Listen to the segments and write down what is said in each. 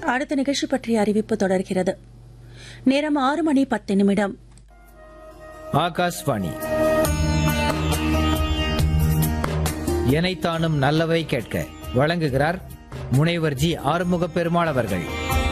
அடுத்த நிகழ்ச்சி பற்றிய அறிவிப்பு தொடர்கிறது நேரம் ஆறு மணி பத்து நிமிடம் ஆகாஷ்வாணி எனைத்தானும் நல்லவை கேட்க வழங்குகிறார் முனைவர் ஜி ஆறுமுக பெருமாள் அவர்கள்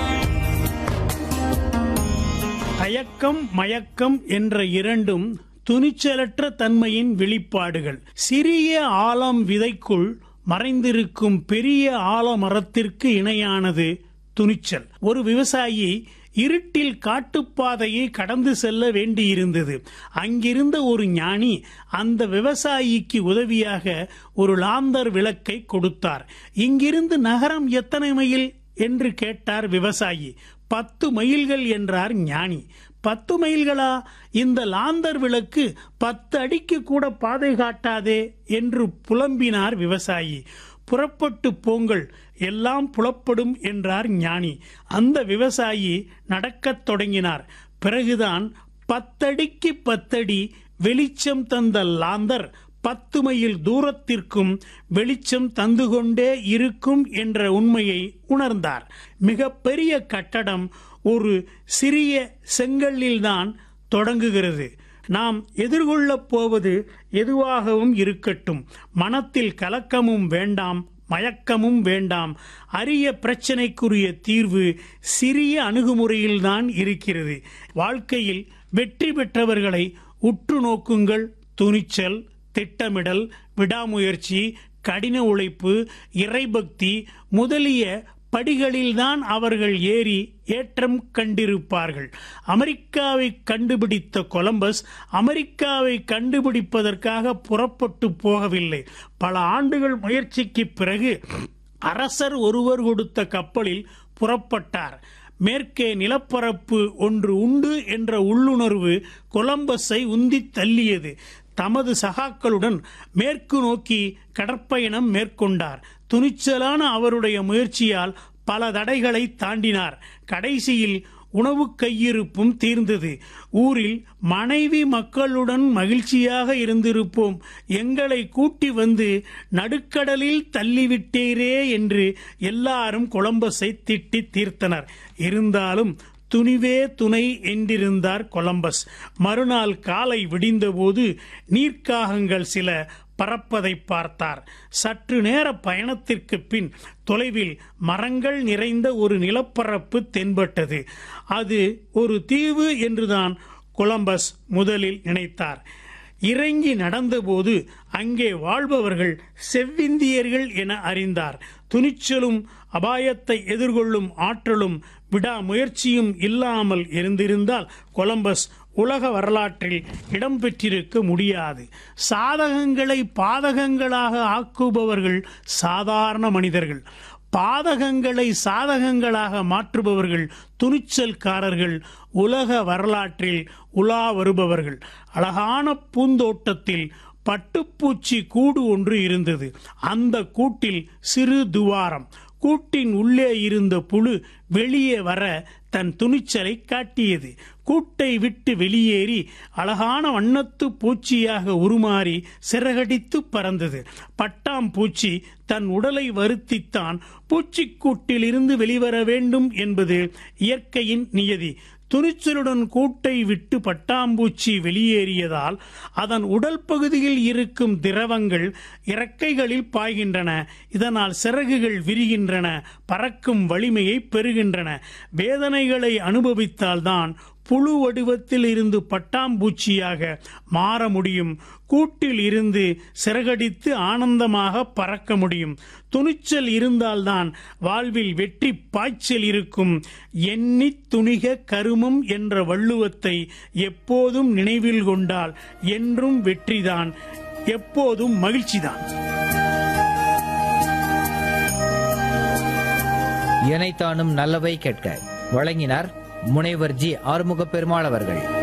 தயக்கம் மயக்கம் என்ற இரண்டும் துணிச்சலற்ற தன்மையின் வெளிப்பாடுகள் சிறிய ஆலம் விதைக்குள் மறைந்திருக்கும் பெரிய ஆலமரத்திற்கு இணையானது துணிச்சல் ஒரு விவசாயி இருட்டில் காட்டுப்பாதையை கடந்து செல்ல வேண்டியிருந்தது அங்கிருந்த ஒரு ஞானி அந்த விவசாயிக்கு உதவியாக ஒரு லாந்தர் விளக்கை கொடுத்தார் இங்கிருந்து நகரம் எத்தனை மைல் என்று கேட்டார் விவசாயி பத்து மைல்கள் என்றார் ஞானி பத்து மைல்களா இந்த லாந்தர் விளக்கு பத்து அடிக்கு கூட பாதை காட்டாதே என்று புலம்பினார் விவசாயி புறப்பட்டு போங்கள் எல்லாம் புலப்படும் என்றார் ஞானி அந்த விவசாயி நடக்கத் தொடங்கினார் பிறகுதான் பத்தடிக்கு பத்தடி வெளிச்சம் தந்த லாந்தர் பத்து மைல் தூரத்திற்கும் வெளிச்சம் தந்து கொண்டே இருக்கும் என்ற உண்மையை உணர்ந்தார் மிகப்பெரிய கட்டடம் ஒரு சிறிய செங்கல்லில்தான் தொடங்குகிறது நாம் எதிர்கொள்ளப் போவது எதுவாகவும் இருக்கட்டும் மனத்தில் கலக்கமும் வேண்டாம் மயக்கமும் வேண்டாம் அரிய பிரச்சனைக்குரிய தீர்வு சிறிய அணுகுமுறையில்தான் இருக்கிறது வாழ்க்கையில் வெற்றி பெற்றவர்களை உற்று நோக்குங்கள் துணிச்சல் திட்டமிடல் விடாமுயற்சி கடின உழைப்பு இறைபக்தி முதலிய படிகளில்தான் அவர்கள் ஏறி ஏற்றம் கண்டிருப்பார்கள் அமெரிக்காவை கண்டுபிடித்த கொலம்பஸ் அமெரிக்காவை கண்டுபிடிப்பதற்காக புறப்பட்டு போகவில்லை பல ஆண்டுகள் முயற்சிக்கு பிறகு அரசர் ஒருவர் கொடுத்த கப்பலில் புறப்பட்டார் மேற்கே நிலப்பரப்பு ஒன்று உண்டு என்ற உள்ளுணர்வு கொலம்பஸை உந்தித் தள்ளியது தமது சகாக்களுடன் மேற்கு நோக்கி கடற்பயணம் மேற்கொண்டார் துணிச்சலான அவருடைய முயற்சியால் பல தடைகளை தாண்டினார் கடைசியில் உணவு கையிருப்பும் தீர்ந்தது ஊரில் மனைவி மக்களுடன் மகிழ்ச்சியாக இருந்திருப்போம் எங்களை கூட்டி வந்து நடுக்கடலில் தள்ளிவிட்டீரே என்று எல்லாரும் கொலம்பஸை திட்டி தீர்த்தனர் இருந்தாலும் துணிவே துணை என்றிருந்தார் கொலம்பஸ் மறுநாள் காலை விடிந்தபோது நீர்க்காகங்கள் சில பறப்பதை பார்த்தார் சற்று நேர பயணத்திற்கு பின் தொலைவில் மரங்கள் நிறைந்த ஒரு நிலப்பரப்பு தென்பட்டது அது ஒரு தீவு என்றுதான் கொலம்பஸ் முதலில் நினைத்தார் இறங்கி நடந்தபோது அங்கே வாழ்பவர்கள் செவ்விந்தியர்கள் என அறிந்தார் துணிச்சலும் அபாயத்தை எதிர்கொள்ளும் ஆற்றலும் விடாமுயற்சியும் இல்லாமல் இருந்திருந்தால் கொலம்பஸ் உலக வரலாற்றில் இடம்பெற்றிருக்க முடியாது சாதகங்களை பாதகங்களாக ஆக்குபவர்கள் சாதாரண மனிதர்கள் பாதகங்களை சாதகங்களாக மாற்றுபவர்கள் துணிச்சல்காரர்கள் உலக வரலாற்றில் உலா வருபவர்கள் அழகான பூந்தோட்டத்தில் பட்டுப்பூச்சி கூடு ஒன்று இருந்தது அந்த கூட்டில் சிறு துவாரம் கூட்டின் உள்ளே இருந்த புழு வெளியே வர தன் துணிச்சலை காட்டியது கூட்டை விட்டு வெளியேறி அழகான வண்ணத்து பூச்சியாக உருமாறி சிறகடித்து பறந்தது பட்டாம்பூச்சி தன் உடலை வருத்தித்தான் பூச்சிக்கூட்டிலிருந்து வெளிவர வேண்டும் என்பது இயற்கையின் நியதி துணிச்சலுடன் கூட்டை விட்டு பட்டாம்பூச்சி வெளியேறியதால் அதன் உடல் பகுதியில் இருக்கும் திரவங்கள் இறக்கைகளில் பாய்கின்றன இதனால் சிறகுகள் விரிகின்றன பறக்கும் வலிமையை பெறுகின்றன வேதனைகளை அனுபவித்தால்தான் புழு வடிவத்தில் இருந்து பட்டாம்பூச்சியாக மாற முடியும் கூட்டில் இருந்து சிறகடித்து ஆனந்தமாக பறக்க முடியும் துணிச்சல் இருந்தால்தான் வாழ்வில் வெற்றி பாய்ச்சல் இருக்கும் எண்ணி துணிக கருமம் என்ற வள்ளுவத்தை எப்போதும் நினைவில் கொண்டால் என்றும் வெற்றிதான் எப்போதும் மகிழ்ச்சிதான் எனைத்தானும் நல்லவை கேட்க வழங்கினார் முனைவர் ஜி ஆறுமுக பெருமாள் அவர்கள்